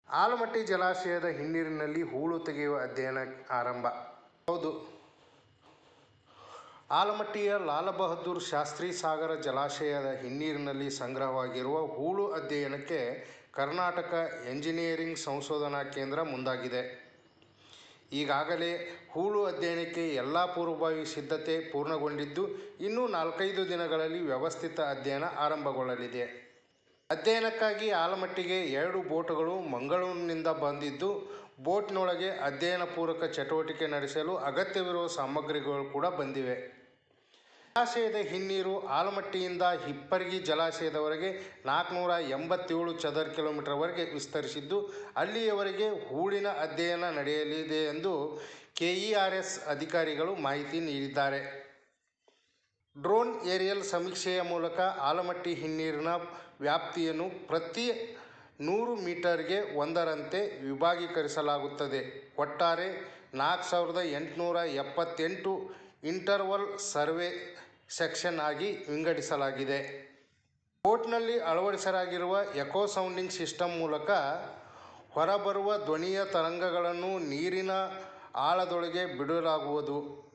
ಆಲಮಟ್ಟಿ ಜಲಾಶಯದ ಹಿನ್ನೀರಿನಲ್ಲಿ ಹೂಳು ತೆಗೆಯುವ ಅಧ್ಯಯನ ಆರಂಭ ಹೌದು ಆಲಮಟ್ಟಿಯ ಲಾಲ್ ಬಹದ್ದೂರ್ ಶಾಸ್ತ್ರಿ ಸಾಗರ ಜಲಾಶಯದ ಹಿನ್ನೀರಿನಲ್ಲಿ ಸಂಗ್ರಹವಾಗಿರುವ ಹೂಳು ಅಧ್ಯಯನಕ್ಕೆ ಕರ್ನಾಟಕ ಎಂಜಿನಿಯರಿಂಗ್ ಸಂಶೋಧನಾ ಕೇಂದ್ರ ಮುಂದಾಗಿದೆ ಈಗಾಗಲೇ ಹೂಳು ಅಧ್ಯಯನಕ್ಕೆ ಎಲ್ಲ ಪೂರ್ವಭಾವಿ ಸಿದ್ಧತೆ ಪೂರ್ಣಗೊಂಡಿದ್ದು ಇನ್ನು ನಾಲ್ಕೈದು ದಿನಗಳಲ್ಲಿ ವ್ಯವಸ್ಥಿತ ಅಧ್ಯಯನ ಆರಂಭಗೊಳ್ಳಲಿದೆ ಅಧ್ಯಯನಕ್ಕಾಗಿ ಆಲಮಟ್ಟಿಗೆ ಎರಡು ಬೋಟುಗಳು ಮಂಗಳೂರಿನಿಂದ ಬಂದಿದ್ದು ಬೋಟ್ನೊಳಗೆ ಅಧ್ಯಯನ ಪೂರಕ ಚಟುವಟಿಕೆ ನಡೆಸಲು ಅಗತ್ಯವಿರುವ ಸಾಮಗ್ರಿಗಳು ಕೂಡ ಬಂದಿವೆ ಜಲಾಶಯದ ಹಿನ್ನೀರು ಆಲಮಟ್ಟಿಯಿಂದ ಹಿಪ್ಪರಗಿ ಜಲಾಶಯದವರೆಗೆ ನಾಲ್ಕುನೂರ ಎಂಬತ್ತೇಳು ಚದರ ಕಿಲೋಮೀಟರ್ವರೆಗೆ ವಿಸ್ತರಿಸಿದ್ದು ಅಲ್ಲಿಯವರೆಗೆ ಹೂಳಿನ ಅಧ್ಯಯನ ನಡೆಯಲಿದೆ ಎಂದು ಕೆಇಆರ್ಎಸ್ ಅಧಿಕಾರಿಗಳು ಮಾಹಿತಿ ನೀಡಿದ್ದಾರೆ ಡ್ರೋನ್ ಏರಿಯಲ್ ಸಮೀಕ್ಷೆಯ ಮೂಲಕ ಆಲಮಟ್ಟಿ ಹಿನ್ನೀರಿನ ವ್ಯಾಪ್ತಿಯನ್ನು ಪ್ರತಿ ನೂರು ಮೀಟರ್ಗೆ ಒಂದರಂತೆ ವಿಭಾಗೀಕರಿಸಲಾಗುತ್ತದೆ ಒಟ್ಟಾರೆ ನಾಲ್ಕು ಸಾವಿರದ ಎಂಟುನೂರ ಎಪ್ಪತ್ತೆಂಟು ಇಂಟರ್ವಲ್ ಸರ್ವೆ ಸೆಕ್ಷನ್ ಆಗಿ ವಿಂಗಡಿಸಲಾಗಿದೆ ಬೋಟ್ನಲ್ಲಿ ಅಳವಡಿಸಲಾಗಿರುವ ಎಕೋ ಸೌಂಡಿಂಗ್ ಸಿಸ್ಟಮ್ ಮೂಲಕ ಹೊರಬರುವ ಧ್ವನಿಯ ತರಂಗಗಳನ್ನು ನೀರಿನ ಆಳದೊಳಗೆ ಬಿಡಲಾಗುವುದು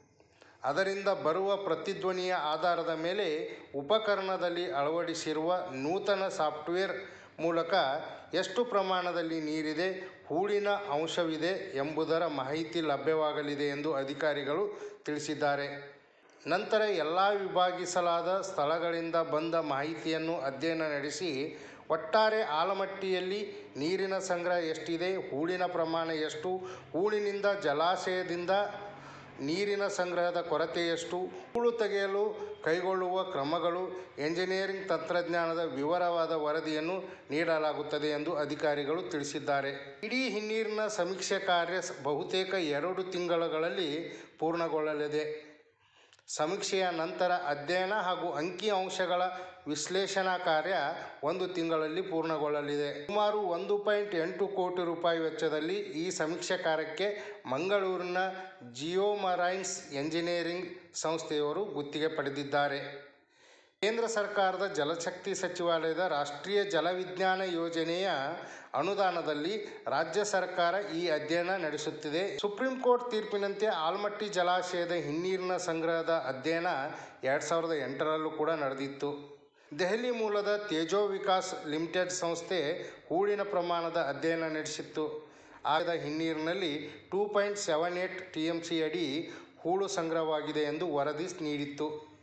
ಅದರಿಂದ ಬರುವ ಪ್ರತಿಧ್ವನಿಯ ಆಧಾರದ ಮೇಲೆ ಉಪಕರಣದಲ್ಲಿ ಅಳವಡಿಸಿರುವ ನೂತನ ಸಾಫ್ಟ್ವೇರ್ ಮೂಲಕ ಎಷ್ಟು ಪ್ರಮಾಣದಲ್ಲಿ ನೀರಿದೆ ಹೂಳಿನ ಅಂಶವಿದೆ ಎಂಬುದರ ಮಾಹಿತಿ ಲಭ್ಯವಾಗಲಿದೆ ಎಂದು ಅಧಿಕಾರಿಗಳು ತಿಳಿಸಿದ್ದಾರೆ ನಂತರ ಎಲ್ಲ ವಿಭಾಗಿಸಲಾದ ಸ್ಥಳಗಳಿಂದ ಬಂದ ಮಾಹಿತಿಯನ್ನು ಅಧ್ಯಯನ ನಡೆಸಿ ಒಟ್ಟಾರೆ ಆಲಮಟ್ಟಿಯಲ್ಲಿ ನೀರಿನ ಸಂಗ್ರಹ ಎಷ್ಟಿದೆ ಹೂಳಿನ ಪ್ರಮಾಣ ಎಷ್ಟು ಹೂಳಿನಿಂದ ಜಲಾಶಯದಿಂದ ನೀರಿನ ಸಂಗ್ರಹದ ಕೊರತೆ ಎಷ್ಟು ಹೂಳು ತೆಗೆಯಲು ಕೈಗೊಳ್ಳುವ ಕ್ರಮಗಳು ಎಂಜಿನಿಯರಿಂಗ್ ತಂತ್ರಜ್ಞಾನದ ವಿವರವಾದ ವರದಿಯನ್ನು ನೀಡಲಾಗುತ್ತದೆ ಎಂದು ಅಧಿಕಾರಿಗಳು ತಿಳಿಸಿದ್ದಾರೆ ಇಡೀ ಹಿನ್ನೀರಿನ ಸಮೀಕ್ಷೆ ಕಾರ್ಯ ಬಹುತೇಕ ಎರಡು ತಿಂಗಳುಗಳಲ್ಲಿ ಪೂರ್ಣಗೊಳ್ಳಲಿದೆ ಸಮೀಕ್ಷೆಯ ನಂತರ ಅಧ್ಯಯನ ಹಾಗೂ ಅಂಕಿ ಅಂಶಗಳ ವಿಶ್ಲೇಷಣಾ ಕಾರ್ಯ ಒಂದು ತಿಂಗಳಲ್ಲಿ ಪೂರ್ಣಗೊಳ್ಳಲಿದೆ ಸುಮಾರು ಒಂದು ಪಾಯಿಂಟ್ ಎಂಟು ಕೋಟಿ ರೂಪಾಯಿ ವೆಚ್ಚದಲ್ಲಿ ಈ ಸಮೀಕ್ಷೆ ಕಾರ್ಯಕ್ಕೆ ಮಂಗಳೂರಿನ ಜಿಯೋಮರೈನ್ಸ್ ಎಂಜಿನಿಯರಿಂಗ್ ಸಂಸ್ಥೆಯವರು ಗುತ್ತಿಗೆ ಪಡೆದಿದ್ದಾರೆ ಕೇಂದ್ರ ಸರ್ಕಾರದ ಜಲಶಕ್ತಿ ಸಚಿವಾಲಯದ ರಾಷ್ಟ್ರೀಯ ಜಲವಿಜ್ಞಾನ ಯೋಜನೆಯ ಅನುದಾನದಲ್ಲಿ ರಾಜ್ಯ ಸರ್ಕಾರ ಈ ಅಧ್ಯಯನ ನಡೆಸುತ್ತಿದೆ ಸುಪ್ರೀಂ ಕೋರ್ಟ್ ತೀರ್ಪಿನಂತೆ ಆಲ್ಮಟ್ಟಿ ಜಲಾಶಯದ ಹಿನ್ನೀರಿನ ಸಂಗ್ರಹದ ಅಧ್ಯಯನ ಎರಡು ಸಾವಿರದ ಎಂಟರಲ್ಲೂ ಕೂಡ ನಡೆದಿತ್ತು ದೆಹಲಿ ಮೂಲದ ತೇಜೋ ವಿಕಾಸ್ ಲಿಮಿಟೆಡ್ ಸಂಸ್ಥೆ ಹೂಳಿನ ಪ್ರಮಾಣದ ಅಧ್ಯಯನ ನಡೆಸಿತ್ತು ಆದ ಹಿನ್ನೀರಿನಲ್ಲಿ two point seven eight T M C ಅಡಿ ಹೂಳು ಸಂಗ್ರಹವಾಗಿದೆ ಎಂದು ವರದಿ ನೀಡಿತ್ತು